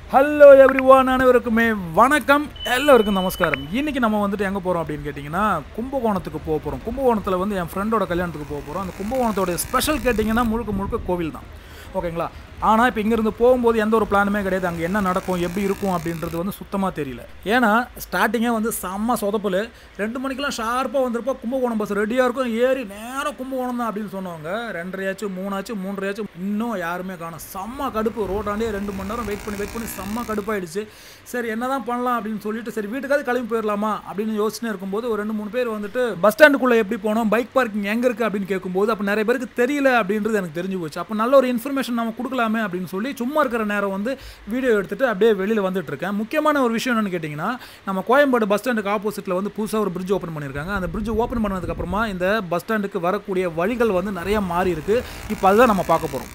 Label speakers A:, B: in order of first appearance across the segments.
A: Hello every one அனைவருக்குமே வணக்கம் எல்லோருக்கும் நமஸ்காரம் இன்னைக்கு நம்ம வந்துட்டு எங்கே போகிறோம் அப்படின்னு கேட்டிங்கன்னா கும்பகோணத்துக்கு போக போகிறோம் கும்பகோணத்தில் வந்து என் ஃப்ரெண்டோட கல்யாணத்துக்கு போக போகிறோம் அந்த கும்பகோணத்தோட ஸ்பெஷல் கேட்டிங்கன்னா முழுக்க முழுக்க கோவில் தான் ஓகேங்களா ஆனால் இப்போ இங்கேருந்து போகும்போது எந்த ஒரு பிளானுமே கிடையாது அங்கே என்ன நடக்கும் எப்படி இருக்கும் அப்படின்றது வந்து சுத்தமாக தெரியல ஏன்னா ஸ்டார்டிங்கே வந்து செம்ம சொதப்பல் ரெண்டு மணிக்கெல்லாம் ஷார்ப்பாக வந்திருப்போம் கும்பகோணம் பஸ் ரெடியாக இருக்கும் ஏறி நேராக கும்பகோணம் தான் அப்படின்னு சொன்னவங்க ரெண்டரையாச்சும் மூணாச்சு மூன்றரையாச்சும் இன்னும் யாருமே காணும் செம்ம கடுப்பு ரோட்டாண்டே ரெண்டு மணி நேரம் வெயிட் பண்ணி வெயிட் பண்ணி செம்ம கடுப்பாயிடுச்சு சரி என்னதான் பண்ணலாம் அப்படின்னு சொல்லிட்டு சரி வீட்டுக்காவது கிளம்பி போயிடலாமா அப்படின்னு யோசனை இருக்கும்போது ஒரு ரெண்டு மூணு பேர் வந்துட்டு பஸ் ஸ்டாண்டுக்குள்ளே எப்படி போனோம் பைக் பார்க்கிங் எங்கே இருக்குது அப்படின்னு கேட்கும்போது அப்போ நிறைய பேருக்கு தெரியல அப்படின்றது எனக்கு தெரிஞ்சு போச்சு அப்போ நல்ல ஒரு இன்ஃபர்மேஷன் நம்ம கொடுக்கலாமே அப்படின்னு சொல்லி சும்மா இருக்கிற நேரம் வந்து வீடியோ எடுத்துட்டு அப்படியே வெளியில் வந்துட்டு இருக்கேன் முக்கியமான ஒரு விஷயம் என்னன்னு கேட்டிங்கன்னா நம்ம கோயம்பேடு பஸ் ஸ்டாண்டுக்கு ஆப்போசிட்டில் வந்து புதுசாக ஒரு பிரிட்ஜ் ஓப்பன் பண்ணியிருக்காங்க அந்த பிரிட்ஜ் ஓப்பன் பண்ணதுக்கப்புறமா இந்த பஸ் ஸ்டாண்டுக்கு வரக்கூடிய வழிகள் வந்து நிறைய மாறி இருக்கு இப்போ அதுதான் நம்ம பார்க்க போகிறோம்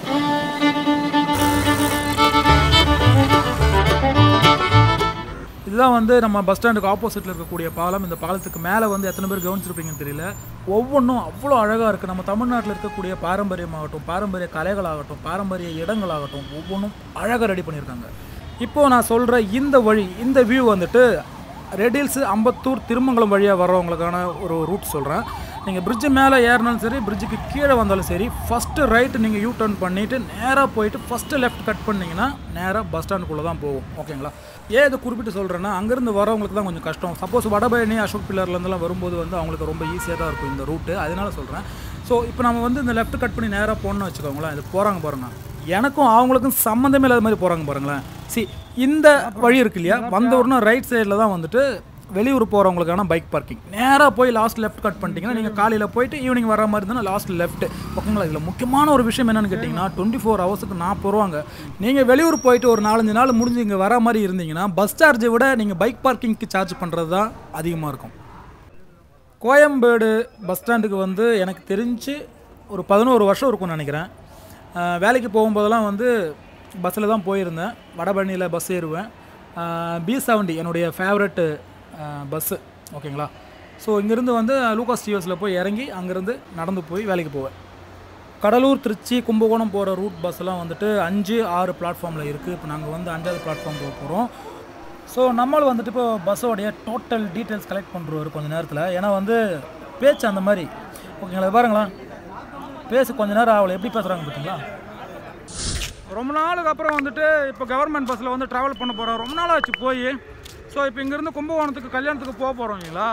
A: இதுதான் வந்து நம்ம பஸ் ஸ்டாண்டுக்கு ஆப்போசிட்டில் இருக்கக்கூடிய பாலம் இந்த பாலத்துக்கு மேலே வந்து எத்தனை பேர் கவனிச்சிருப்பீங்கன்னு தெரியல ஒவ்வொன்றும் அவ்வளோ அழகாக இருக்குது நம்ம தமிழ்நாட்டில் இருக்கக்கூடிய பாரம்பரியமாகட்டும் பாரம்பரிய கலைகளாகட்டும் பாரம்பரிய இடங்களாகட்டும் ஒவ்வொன்றும் அழகாக ரெடி பண்ணியிருக்காங்க இப்போது நான் சொல்கிற இந்த வழி இந்த வியூ வந்துட்டு ரெடில்ஸு அம்பத்தூர் திருமங்கலம் வழியாக வர்றவங்களுக்கான ஒரு ரூட் சொல்கிறேன் நீங்கள் பிரிட்ஜு மேலே ஏறினாலும் சரி பிரிட்ஜுக்கு கீழே வந்தாலும் சரி ஃபஸ்ட்டு ரைட்டு நீங்கள் யூ டர்ன் பண்ணிவிட்டு நேராக போயிட்டு ஃபஸ்ட்டு லெஃப்ட் கட் பண்ணிங்கன்னா நேராக பஸ் ஸ்டாண்டுக்குள்ளே தான் போகும் ஓகேங்களா ஏன் இதை குறிப்பிட்டு சொல்கிறேன்னா அங்கேருந்து வரவங்களுக்கு தான் கொஞ்சம் கஷ்டம் சப்போஸ் வடபழனி அசோக் பில்லர்லேருந்துலாம் வரும்போது வந்து அவங்களுக்கு ரொம்ப ஈஸியாக தான் இருக்கும் இந்த ரூட்டு அதனால சொல்கிறேன் ஸோ இப்போ நம்ம வந்து இந்த லெஃப்ட் கட் பண்ணி நேராக போகணும்னு வச்சுக்கோங்களேன் இது போகிறாங்க பாருங்க எனக்கும் அவங்களுக்கும் சம்மந்தமே இல்லாத மாதிரி போகிறாங்க பாருங்களேன் சி இந்த வழி இருக்கு இல்லையா வந்த உடனே ரைட் சைடில் தான் வந்துட்டு வெளியூர் போகிறவங்களுக்கான பைக் பார்க்கிங் நேராக போய் லாஸ்ட் லெஃப்ட் கட் பண்ணிட்டீங்கன்னா நீங்கள் காலையில் போயிட்டு ஈவினிங் வர மாதிரி இருந்தால் லாஸ்ட் லெஃப்ட் ஓகேங்களா இதில் முக்கியமான ஒரு விஷயம் என்னென்னு கேட்டிங்கன்னா டுவெண்ட்டி ஃபோர் ஹவர்ஸுக்கு நாற்பது ரூபாங்க நீங்கள் வெளியூர் போயிட்டு ஒரு நாலஞ்சு நாள் முடிஞ்சு இங்கே வர மாதிரி இருந்தீங்கன்னா பஸ் சார்ஜை விட நீங்கள் பைக் பார்க்கிங்க்கு சார்ஜ் பண்ணுறது தான் அதிகமாக இருக்கும் கோயம்பேடு பஸ் ஸ்டாண்டுக்கு வந்து எனக்கு தெரிஞ்சு ஒரு பதினோரு வருஷம் இருக்கும்னு நினைக்கிறேன் அஹ் வேலைக்கு போகும்போதெல்லாம் வந்து பஸ்ஸில் தான் போயிருந்தேன் வடபழனியில் பஸ் ஏறுவேன் பி செவன்டி என்னுடைய ஃபேவரட்டு பஸ்ஸு ஓகேங்களா ஸோ இங்கேருந்து வந்து லூகாஸ் ஸ்டீவர்ஸில் போய் இறங்கி அங்கேருந்து நடந்து போய் வேலைக்கு போவேன் கடலூர் திருச்சி கும்பகோணம் போகிற ரூட் பஸ்ஸெல்லாம் வந்துட்டு அஞ்சு ஆறு பிளாட்ஃபார்மில் இருக்குது இப்போ நாங்கள் வந்து அஞ்சாவது பிளாட்ஃபார்ம் போக போகிறோம் ஸோ நம்மளும் வந்துட்டு இப்போ பஸ்ஸோடைய டோட்டல் டீட்டெயில்ஸ் கலெக்ட் பண்ணுறோம் கொஞ்சம் நேரத்தில் ஏன்னா வந்து பேச்சு அந்த மாதிரி ஓகேங்களா இது பாருங்களேன் பேசு கொஞ்ச நேரம் ஆகலை எப்படி பேசுகிறாங்க பார்த்தீங்களா ரொம்ப நாளுக்கு அப்புறம் வந்துட்டு இப்போ கவர்மெண்ட் பஸ்ஸில் வந்து ட்ராவல் பண்ண போகிறோம் ரொம்ப நாள் ஆச்சு போய் ஸோ இப்போ இங்கேருந்து கும்பகோணத்துக்கு கல்யாணத்துக்கு போக போகிறோம் இல்லைங்களா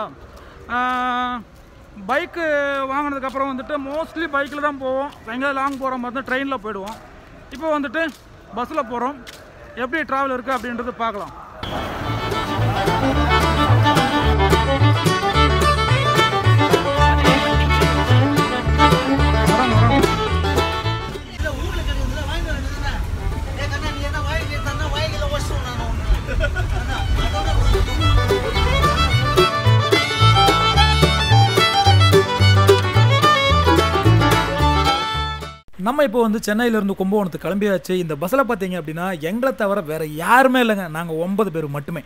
A: பைக்கு வாங்கினதுக்கப்புறம் வந்துட்டு மோஸ்ட்லி பைக்கில் தான் போவோம் எங்கேயாவது லாங் போகிற மாதிரி தான் ட்ரெயினில் போயிடுவோம் இப்போ வந்துட்டு பஸ்ஸில் போகிறோம் எப்படி ட்ராவல் இருக்குது அப்படின்றது பார்க்கலாம் வரோம், வரோம்.
B: இல்ல ஊர்ல கிடையாதுல வாங்கி வரணும்னா ஏ கண்ணா நீ என்ன வாங்கி தந்தா வாங்கில வச்சு நான் அண்ணா அதோட
A: நம்ம இப்போ வந்து சென்னையிலேருந்து கும்பகோணத்துக்கு கிளம்பியாச்சு இந்த பஸ்ஸில் பார்த்தீங்க அப்படின்னா எங்களை தவிர வேற யாருமே இல்லைங்க நாங்கள் ஒன்பது பேர் மட்டுமே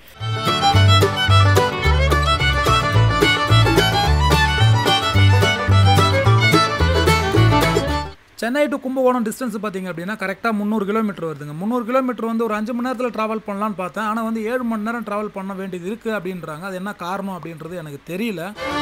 A: சென்னை டு கும்பகோணம் டிஸ்டன்ஸ் பார்த்தீங்க அப்படின்னா கரெக்டாக முந்நூறு கிலோமீட்டர் வருதுங்க முந்நூறு கிலோமீட்டர் வந்து ஒரு அஞ்சு மணி நேரத்தில் ட்ராவல் பண்ணலான்னு பார்த்தேன் ஆனால் வந்து ஏழு மணி நேரம் ட்ராவல் பண்ண வேண்டியது இருக்குது அப்படின்றாங்க அது என்ன காரணம் அப்படின்றது எனக்கு தெரியல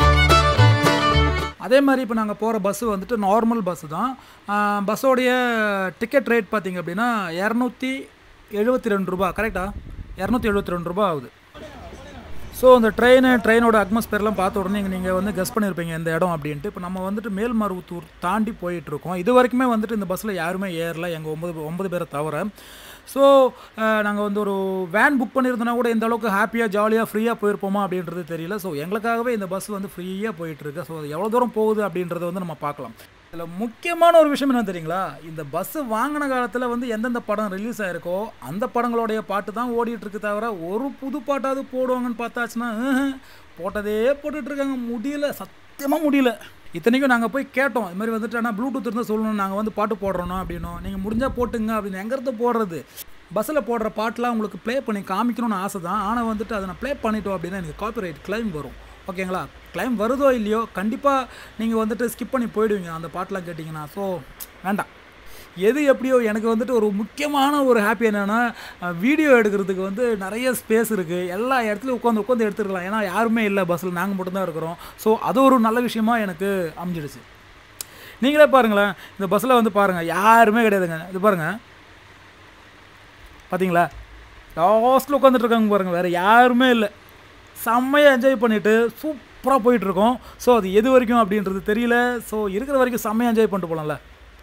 A: அதே மாதிரி இப்போ நாங்கள் போகிற பஸ்ஸு வந்துட்டு நார்மல் பஸ்ஸு தான் பஸ்ஸோடைய டிக்கெட் ரேட் பார்த்தீங்க அப்படின்னா இரநூத்தி எழுபத்தி ரெண்டு ரூபா கரெக்டா இரநூத்தி எழுபத்தி ரெண்டு ரூபா ஆகுது ஸோ அந்த ட்ரெயின் ட்ரெயினோட அட்மாஸ்பியர்லாம் பார்த்த உடனே நீங்கள் வந்து கெஸ் பண்ணியிருப்பீங்க இந்த இடம் அப்படின்ட்டு இப்போ நம்ம வந்துட்டு மேல்மருவத்தூர் தாண்டி போயிட்டுருக்கோம் இது வரைக்குமே வந்துட்டு இந்த பஸ்ஸில் யாருமே ஏறல எங்கள் ஒம்பது ஒன்பது பேரை தவிர ஸோ நாங்கள் வந்து ஒரு வேன் புக் பண்ணியிருந்தோன்னா கூட இந்த அளவுக்கு ஹாப்பியாக ஜாலியாக ஃப்ரீயாக போயிருப்போமா அப்படின்றது தெரியல ஸோ எங்களுக்காகவே இந்த பஸ் வந்து ஃப்ரீயாக போயிட்டுருக்கு ஸோ அது எவ்வளோ தூரம் போகுது அப்படின்றத வந்து நம்ம பார்க்கலாம் இதில் முக்கியமான ஒரு விஷயம் என்ன தெரியுங்களா இந்த பஸ்ஸு வாங்கின காலத்தில் வந்து எந்தெந்த படம் ரிலீஸ் ஆயிருக்கோ அந்த படங்களுடைய பாட்டு தான் ஓடிட்டு இருக்கு தவிர ஒரு புது பாட்டாவது போடுவாங்கன்னு பார்த்தாச்சுன்னா ம்ஹும். போட்டதே போட்டுட்டு இருக்காங்க முடியல சத்தியமாக முடியல இத்தனைக்கும் நாங்கள் போய் கேட்டோம் இது மாதிரி வந்துட்டு ஆனால் ப்ளூடூத் இருந்தால் சொல்லணும் நாங்கள் வந்து பாட்டு போடுறோம் அப்படின்னும் நீங்கள் முடிஞ்சால் போட்டுங்க அப்படின்னு எங்கிறது போடுறது பஸ்ஸில் போடுற பாட்டெலாம் உங்களுக்கு ப்ளே பண்ணி காமிக்கணும்னு ஆசை தான் ஆனால் வந்துட்டு அதை நான் ப்ளே பண்ணிட்டோம் அப்படின்னா எனக்கு காப்பிரைட் கிளைம் வரும் ஓகேங்களா கிளைம் வருதோ இல்லையோ கண்டிப்பாக நீங்கள் வந்துட்டு ஸ்கிப் பண்ணி போயிடுவீங்க அந்த பாட்டெலாம் கேட்டிங்கன்னா ஸோ வேண்டாம் எது எப்படியோ எனக்கு வந்துட்டு ஒரு முக்கியமான ஒரு ஹாப்பி என்னென்னா வீடியோ எடுக்கிறதுக்கு வந்து நிறைய ஸ்பேஸ் இருக்குது எல்லா இடத்துலையும் உட்காந்து உட்காந்து எடுத்துருக்கலாம் ஏன்னா யாருமே இல்லை பஸ்ஸில் நாங்கள் மட்டும்தான் இருக்கிறோம் ஸோ அது ஒரு நல்ல விஷயமா எனக்கு அமைஞ்சிடுச்சு நீங்களே பாருங்களேன் இந்த பஸ்ஸில் வந்து பாருங்கள் யாருமே கிடையாதுங்க இது பாருங்கள் பார்த்தீங்களா லாஸ்ட்டில் உட்காந்துட்டு இருக்காங்க பாருங்கள் வேறு யாருமே இல்லை செம்மையாக என்ஜாய் பண்ணிவிட்டு சூப்பராக போயிட்டுருக்கோம் ஸோ அது எது வரைக்கும் அப்படின்றது தெரியல ஸோ இருக்கிற வரைக்கும் செம்மையாக என்ஜாய் பண்ணிட்டு போகலாம்ல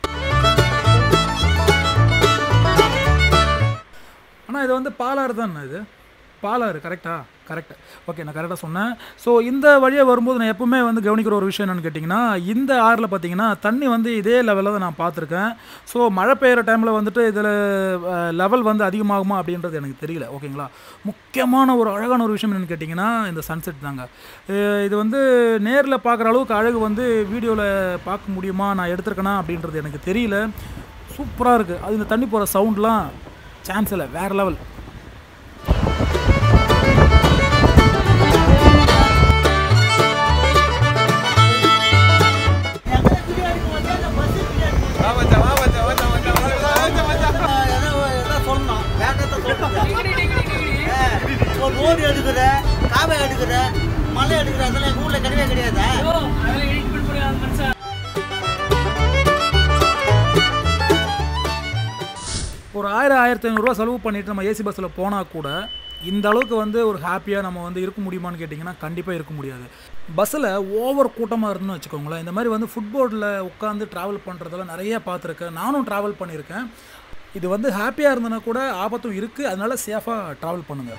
A: ஆனால் இது வந்து பாலாறு தானே இது பாலாறு கரெக்டா கரெக்ட் ஓகே நான் கரெக்டாக சொன்னேன் ஸோ இந்த வழியாக வரும்போது நான் எப்பவுமே வந்து கவனிக்கிற ஒரு விஷயம் என்னென்னு கேட்டிங்கன்னா இந்த ஆறில் பார்த்தீங்கன்னா தண்ணி வந்து இதே லெவலில் தான் நான் பார்த்துருக்கேன் ஸோ மழை பெய்கிற டைமில் வந்துட்டு இதில் லெவல் வந்து அதிகமாகுமா அப்படின்றது எனக்கு தெரியல ஓகேங்களா முக்கியமான ஒரு அழகான ஒரு விஷயம் என்னென்னு கேட்டிங்கன்னா இந்த சன்செட் தாங்க அஹ் இது வந்து நேரில் பார்க்குற அளவுக்கு அழகு வந்து வீடியோவில் பார்க்க முடியுமா நான் எடுத்திருக்கேனா அப்படின்றது எனக்கு தெரியல சூப்பராக இருக்குது அது இந்த தண்ணி போகிற சவுண்ட்லாம் சான்ஸ் இல்லை வேறு லெவல்
B: எங்களை பின்னாடி போச்சா, இல்ல bus பின்னாடி போச்சா? ஆ, ஏதோ- ஏதோ சொல்லணும். வேகத்தை சொல்லுங்க. ஆ, ஒரு ரோடு எடுக்கிற காவை எடுக்கிற மலை எடுக்கிற அதெல்லாம் எங்கள் ஊரில் கிடையவே கிடையாதா
A: ஒரு ஆயிரம் ஆயிரத்தி ஐநூறுரூவா செலவு பண்ணிட்டு நம்ம ஏசி பஸ்ஸில் போனால் கூட இந்த அளவுக்கு வந்து ஒரு ஹாப்பியாக நம்ம வந்து இருக்க முடியுமான்னு கேட்டிங்கன்னா கண்டிப்பாக இருக்க முடியாது பஸ்ஸில் ஓவர் கூட்டமாக இருந்துன்னு வச்சுக்கோங்களேன் இந்த மாதிரி வந்து ஃபுட்போர்டில் உட்காந்து ட்ராவல் பண்ணுறதெல்லாம் நிறைய பார்த்துருக்கேன் நானும் ட்ராவல் பண்ணியிருக்கேன் இது வந்து ஹாப்பியாக இருந்ததுன்னா கூட ஆபத்தும் இருக்குது அதனால சேஃபாக ட்ராவல் பண்ணுங்கள்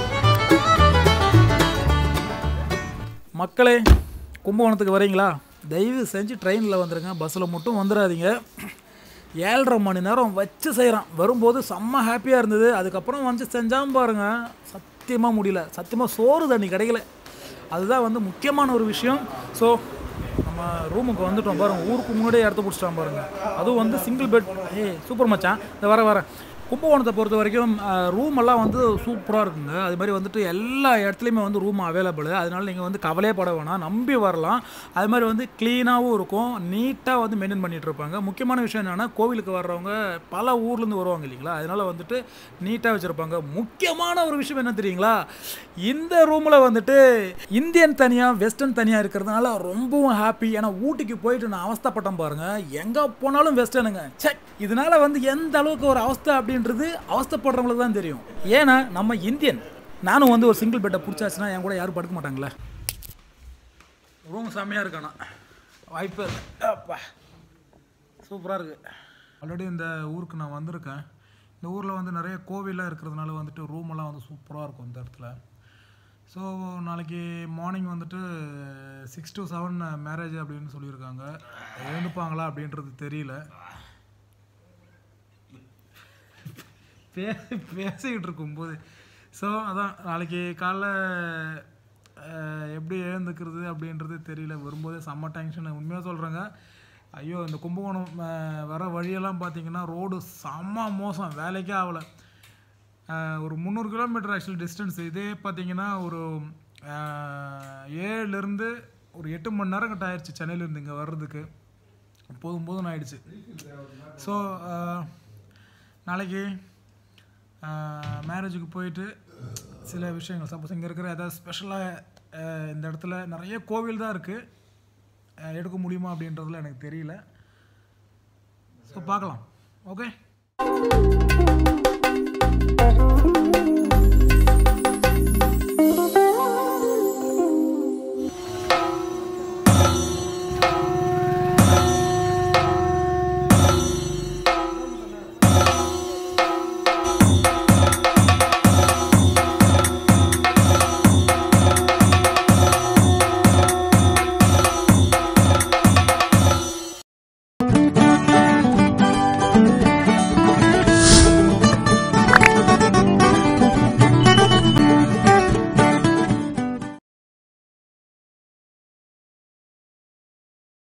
A: மக்களே கும்பகோணத்துக்கு வரீங்களா தயவு செஞ்சு ட்ரெயினில் வந்துடுங்க பஸ்ஸில் மட்டும் வந்துடாதீங்க ஏழரை மணி நேரம் வச்சு செய்கிறான் வரும்போது செம்ம ஹாப்பியாக இருந்தது அதுக்கப்புறம் வந்து செஞ்சாம பாருங்க சத்தியமாக முடியல சத்தியமாக சோறு தண்ணி கிடைக்கல அதுதான் வந்து முக்கியமான ஒரு விஷயம் ஸோ நம்ம ரூமுக்கு வந்துட்டோம் பாருங்க ஊருக்கு முன்னாடியே இடத்த பிடிச்சிட்டோம் பாருங்க அதுவும் வந்து சிங்கிள் பெட் ஏய் சூப்பர் மச்சான் இந்த வர வர கும்பகோணத்தை பொறுத்த வரைக்கும் ரூம் எல்லாம் வந்து சூப்பராக இருக்குங்க அது மாதிரி வந்துட்டு எல்லா இடத்துலையுமே வந்து ரூம் அவைலபிள் அதனால நீங்கள் வந்து கவலையே பட வேணாம் நம்பி வரலாம் அது மாதிரி வந்து க்ளீனாகவும் இருக்கும் நீட்டாக வந்து மெயின்டைன் பண்ணிட்டு இருப்பாங்க முக்கியமான விஷயம் என்னென்னா கோவிலுக்கு வர்றவங்க பல ஊர்லேருந்து வருவாங்க இல்லைங்களா அதனால வந்துட்டு நீட்டாக வச்சுருப்பாங்க முக்கியமான ஒரு விஷயம் என்ன தெரியுங்களா இந்த ரூமில் வந்துட்டு இந்தியன் தனியாக வெஸ்டர்ன் தனியாக இருக்கிறதுனால ரொம்பவும் ஹாப்பி ஏன்னா ஊட்டிக்கு போயிட்டு நான் அவஸ்தைப்பட்டேன் பாருங்க எங்கே போனாலும் வெஸ்டர்னுங்க சே இதனால வந்து எந்த அளவுக்கு ஒரு அவஸ்தை அப்படின்றது அவஸ்தைப்படுறவங்களுக்கு தான் தெரியும் ஏன்னா நம்ம இந்தியன் நானும் வந்து ஒரு சிங்கிள் பெட்டை பிடிச்சாச்சுன்னா என் கூட யாரும் படுக்க மாட்டாங்களே ரூம் செம்மையாக இருக்கானா வாய்ப்பு இல்லை அப்பா சூப்பராக இருக்குது ஆல்ரெடி இந்த ஊருக்கு நான் வந்திருக்கேன் இந்த ஊரில் வந்து நிறைய கோவில்லாம் இருக்கிறதுனால வந்துட்டு ரூம் எல்லாம் வந்து சூப்பராக இருக்கும் இந்த இடத்துல ஸோ நாளைக்கு மார்னிங் வந்துட்டு சிக்ஸ் டு செவன் மேரேஜ் அப்படின்னு சொல்லியிருக்காங்க எழுந்துப்பாங்களா அப்படின்றது தெரியல பே பேசிக்கிட்டு இருக்கும்போது ஸோ அதான் நாளைக்கு காலைல அஹ், எப்படி எழுந்துக்கிறது அப்படின்றது தெரியல வரும்போதே செம்ம டென்ஷன் உண்மையாக சொல்கிறேங்க ஐயோ இந்த கும்பகோணம் அஹ், வர வழியெல்லாம் பார்த்தீங்கன்னா ரோடு செம்ம மோசம் வேலைக்கே ஆகலை ஒரு முந்நூறு கிலோமீட்டர் ஆக்சுவல் டிஸ்டன்ஸ் இதே பார்த்தீங்கன்னா ஒரு அஹ், ஏழுலேருந்து ஒரு எட்டு மணி நேரம் கிட்ட ஆயிடுச்சு சென்னையிலேருந்து இங்கே வர்றதுக்கு போதும் போதும் ஆயிடுச்சு ஸோ நாளைக்கு மேரேஜுக்கு போயிட்டு சில விஷயங்கள் சப்போஸ் இங்கே இருக்கிற ஏதாவது ஸ்பெஷலாக இந்த இடத்துல நிறைய கோவில் தான் இருக்குது எடுக்க முடியுமா அப்படின்றதுல எனக்கு தெரியல ஸோ பார்க்கலாம் ஓகே